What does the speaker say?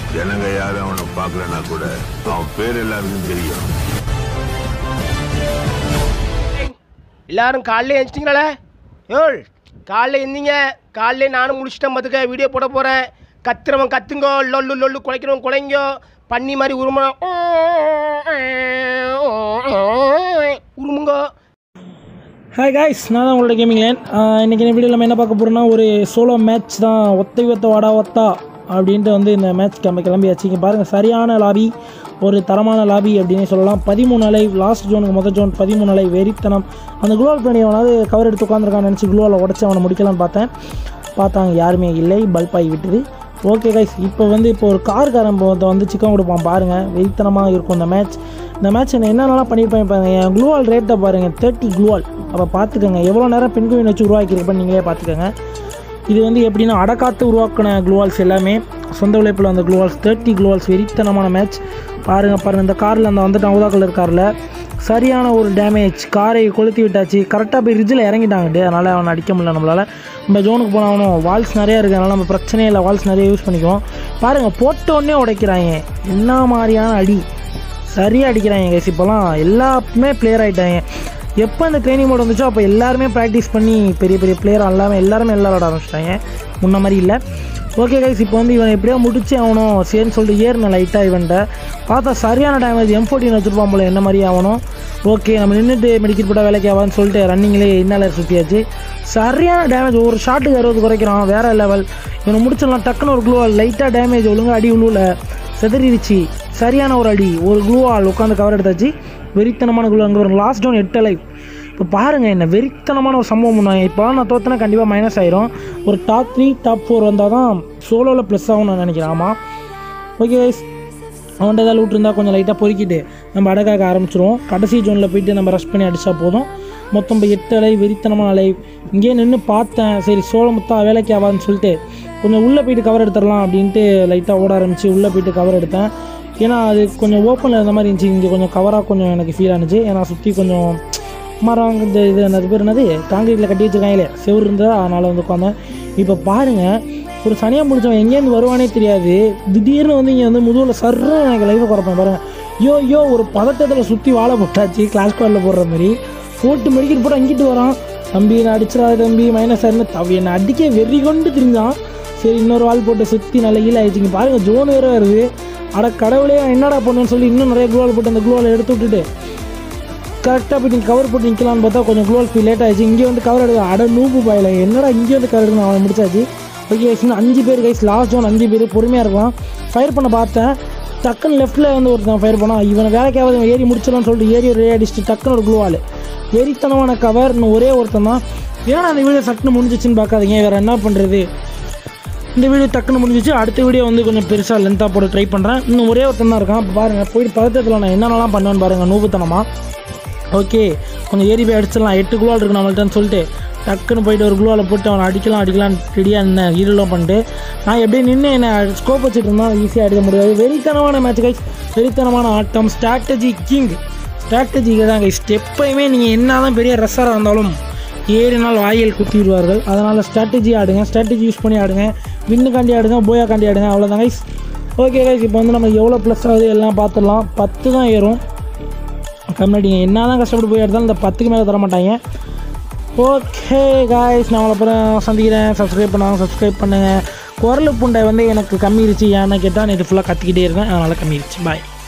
ஜனங்க யாரும் அவனை பார்க்கலனா கூட அவன் பேர் எல்லாருக்கும் தெரியும் எல்லாரும் காலைல எழுந்திட்டீங்களா ஏழ் காலைல எந்திங்க காலைல நானும் முடிச்சிட்டேன் பார்த்துக்க வீடியோ போட போகிறேன் கத்துறவன் கத்துங்கோ லொல்லு லொல்லு குலைக்கிறவன் குலைங்கோ பண்ணி மாதிரி உருமணும் உருமுங்கோ ஹாய் காய்ஸ் நான் தான் உங்களோட கேமிங் லேன் இன்றைக்கி இந்த வீடியோவில் நம்ம என்ன பார்க்க போகிறோம்னா ஒரு சோலோ மேட்ச் தான் ஒத்தை ஒத்த வாடா ஒத்தா அப்படின்ட்டு வந்து இந்த மேட்ச் நம்ம கிளம்பியாச்சு இங்கே பாருங்கள் சரியான லாபி ஒரு தரமான லாபி அப்படின்னு சொல்லலாம் பதிமூணு அலை லாஸ்ட் ஜோனுக்கு மொதல் ஜோன் பதிமூணு அலை வெறித்தனம் அந்த குளோல் பண்ணி அவனாவது கவர் எடுத்து உட்காந்துருக்கான்னு நினச்சி குளோவில் உடச்சி அவனை முடிக்கலாம்னு பார்த்தேன் பார்த்தாங்க யாருமே இல்லை பல்ப் ஆகி விட்டுது ஓகே கைஸ் இப்போ வந்து இப்போ ஒரு கார்காரன் வந்து சிக்கன் கொடுப்பான் பாருங்கள் வெறித்தனமாக இருக்கும் இந்த மேட்ச் இந்த மேட்ச் என்ன என்னென்னலாம் பண்ணியிருப்பேன் பாருங்க என் க்ளூவால் ரேட்டை பாருங்கள் தேர்ட்டி க்ளூவால் அப்போ பார்த்துக்கோங்க எவ்வளோ நேரம் பெண்குவின் வச்சு உருவாக்கியிருப்பேன் நீங்களே பார்த்துக்கோங்க இது வந்து எப்படின்னா அடக்காத்து உருவாக்கின க்ளூவால்ஸ் எல்லாமே சொந்த உழைப்பில் அந்த க்ளூவால்ஸ் தேர்ட்டி க்ளூவால்ஸ் வெறித்தனமான மேட்ச் பாருங்கள் பாருங்கள் இந்த காரில் அந்த வந்துட்டு அவுதா கலர் காரில் சரியான ஒரு டேமேஜ் காரை கொளுத்தி விட்டாச்சு கரெக்டாக போய் ரிட்ஜில் இறங்கிட்டாங்கட்டு அதனால் அவனை அடிக்க முடியல நம்மளால் நம்ம ஜோனுக்கு போனவனும் வால்ஸ் நிறையா இருக்குது அதனால் நம்ம பிரச்சனையே இல்லை வால்ஸ் நிறைய யூஸ் பண்ணிக்குவோம் பாருங்கள் போட்ட உடனே உடைக்கிறாங்க என்ன மாதிரியான அடி சரியாக அடிக்கிறாங்க கைஸ் இப்போலாம் எல்லாருமே பிளேயர் ஆகிட்டாங்க எப்போ இந்த ட்ரைனிங் மோட் வந்துச்சோ அப்போ எல்லாருமே ப்ராக்டிஸ் பண்ணி பெரிய பெரிய பிளேயர் எல்லாமே எல்லாருமே எல்லாம் விளாட ஆரம்பிச்சிட்டாங்க முன்ன மாதிரி இல்லை ஓகே கைஸ் இப்போ வந்து இவன் எப்படியோ முடிச்சு ஆகணும் சரின்னு சொல்லிட்டு ஏறின லைட்டாக இவன்ட்ட பார்த்தா சரியான டேமேஜ் எம் ஃபோர்டின் வச்சுருப்பான் போல என்ன மாதிரி ஆகணும் ஓகே நம்ம நின்றுட்டு மெடிக்கல் போட்டால் வேலைக்கு ஆகான்னு சொல்லிட்டு ரன்னிங்லேயே இன்னலர் சுற்றியாச்சு சரியான டேமேஜ் ஒரு ஷாட்டுக்கு அறுபது குறைக்கிறான் வேறு லெவல் இவனை முடிச்சிடலாம் டக்குன்னு ஒரு க்ளூவால் லைட்டாக டேமேஜ் ஒழுங்காக அடி உழுவில் செதறிடுச்சு சரியான ஒரு அடி ஒரு க்ளூவால் உட்காந்து கவர் எடுத்தாச்சு வெறித்தனமான க்ளூ அங்கே ஒரு லாஸ்ட் டவுன் எட்டு லைஃப் இப்போ பாருங்கள் என்ன வெறித்தனமான ஒரு சம்பவம் பண்ணுவாங்க இப்போ நான் தோத்தனா கண்டிப்பாக மைனஸ் ஆயிரும் ஒரு டாப் த்ரீ டாப் ஃபோர் வந்தால் தான் சோலோவில் ப்ளஸ் ஆகும் நான் நினைக்கிறேன் ஆமாம் ஓகே கைஸ் அவன்கிட்ட ஏதாவது லூட் இருந்தால் கொஞ்சம் லைட்டாக பொறுக்கிட்டு நம்ம அடக்காக்க ஆரம்பிச்சிருவோம் கடைசி ஜோனில் போயிட்டு நம்ம ரஷ் பண்ணி அடித்தா போதும் மொத்தம் இப்போ எட்டு அலை வெறித்தனமான அலை இங்கேயே நின்று பார்த்தேன் சரி சோளமுத்தா வேலைக்கு ஆகாதுன்னு சொல்லிட்டு கொஞ்சம் உள்ளே போயிட்டு கவர் எடுத்துடலாம் அப்படின்ட்டு லைட்டாக ஓட ஆரம்பிச்சு உள்ளே போயிட்டு கவர் எடுத்தேன் ஏன்னா அது கொஞ்சம் ஓப்பனில் இருந்த மாதிரி இருந்துச்சு இங்கே கொஞ்சம் கவராக கொஞ்சம் எனக்கு ஃபீல் ஆனிச்சு ஏன்னா சுற்றி கொஞ்சம் மரம் இந்த இது என்னது பேர் என்னது காங்கிரீட்டில் கட்டி வச்சிருக்காங்களே செவ்வறு இருந்தால் அதனால் வந்து உட்காந்தேன் இப்போ பாருங்கள் ஒரு சனியாக முடிச்சவன் எங்கேருந்து வருவானே தெரியாது திடீர்னு வந்து இங்கே வந்து முதுகில் சர்ன்னு எனக்கு லைஃபை குறைப்பேன் பாருங்கள் யோ யோ ஒரு பதட்டத்தில் சுற்றி வாழை போட்டாச்சு கிளாஸ் கார்டில் போடுற மாதிரி போட்டு மெடிக்கல் போட்டு அங்கிட்டு வரான் தம்பி நான் அடிச்சிடாத தம்பி மைனஸ் ஆயிருன்னு தவி என்னை அடிக்க வெறி கொண்டு திரிஞ்சான் சரி இன்னொரு வால் போட்டு சுற்றி நல்ல கீழே ஆயிடுச்சு இங்கே பாருங்கள் ஜோன் வேறு வருது அட கடவுளே நான் என்னடா பண்ணுன்னு சொல்லி இன்னும் நிறைய குளோவால் போட்டு அந்த குளோவால் எடுத்து விட்டுட்டு கரெக்டாக போய் நீங்கள் கவர் போட்டு நிற்கலான்னு பார்த்தா கொஞ்சம் குளோல் ஃபீல் லேட் ஆயிடுச்சு இங்கே வந்து கவர் எடுக்க அட நூப்பு பாயில என்னடா இங்கே வந்து கவர் எடுக்கணும் அவனை முடிச்சாச்சு ஓகே இன்னும் அஞ்சு பேர் கைஸ் லாஸ்ட் ஜோன் அஞ்சு பேர் பொறுமையாக இருக்கலாம் ஃபயர் பண்ண பார்த்தேன் டக்குன்னு லெஃப்ட்டில் வந்து ஒருத்தன் ஃபயர் பண்ணான் இவனை வேலைக்காவது இவன் ஏறி முடிச்சிடலாம்னு சொல்லிட்டு ஏறி ஒரு அடிச்சுட்டு டக்குன்னு ஒரு குளோவால் வெறித்தனமான கவர் இன்னும் ஒரே ஒருத்தன் தான் ஏன்னா அந்த வீடியோ சட்டுன்னு முடிஞ்சிச்சுன்னு பார்க்காதீங்க வேறு என்ன பண்ணுறது இந்த வீடியோ டக்குன்னு முடிஞ்சிச்சு அடுத்த வீடியோ வந்து கொஞ்சம் பெருசாக லென்த்தாக போட ட்ரை பண்ணுறேன் இன்னும் ஒரே ஒருத்தன் தான் இருக்கான் இப்போ பாருங்கள் போயிட்டு பதட்டத்தில் நான் என்னென்னலாம் பண்ணுவேன்னு பாருங்கள் நூபுத்தனமாக ஓகே கொஞ்சம் ஏறி போய் அடிச்சிடலாம் எட்டு குளோல் இருக்கு நம்மள்ட்டன்னு சொல்லிட்டு டக்குன்னு போயிட்டு ஒரு குளோவில் போட்டு அவனை அடிக்கலாம் அடிக்கலாம் ரெடியாக என்ன ஹீரோலாம் பண்ணிட்டு நான் எப்படியே நின்று என்ன ஸ்கோப் வச்சுட்டு இருந்தால் ஈஸியாக அடிக்க முடியாது வெறித்தனமான மேட்ச் கைஸ் வெறித்தனமான ஆட்டம் ஸ்ட்ராட்டஜி கிங் ஸ்ட்ராட்டஜி தான் கைஸ் எப்பயுமே நீங்கள் என்ன தான் பெரிய ரெஸ்ஸராக இருந்தாலும் ஏறினால் வாயில் குத்தி விடுவார்கள் அதனால் ஸ்ட்ராட்டஜி ஆடுங்க ஸ்ட்ராட்டஜி யூஸ் பண்ணி ஆடுங்க வின்னுக்காண்டி ஆடுங்க போயாக்காண்டி ஆடுங்க அவ்வளோதான் கைஸ் ஓகே கைஸ் இப்போ வந்து நம்ம எவ்வளோ ப்ளஸ் ஆகுது எல்லாம் பார்த்துடலாம் பத்து தான் ஏறும் கம்யூனிட்டிங்க என்ன தான் கஷ்டப்பட்டு போய் எடுத்தாலும் இந்த பத்துக்கு மேலே தர மாட்டாங்க ஓகே காய்ஸ் நான் அப்புறம் சந்திக்கிறேன் சப்ஸ்கிரைப் பண்ணாங்க சப்ஸ்கிரைப் பண்ணுங்கள் குரல் புண்டை வந்து எனக்கு கம்மிருச்சு ஏன்னு கேட்டால் நேற்று ஃபுல்லாக கத்திக்கிட்டே இருக்கேன் அதனால் கம்மிருச்சு பாய்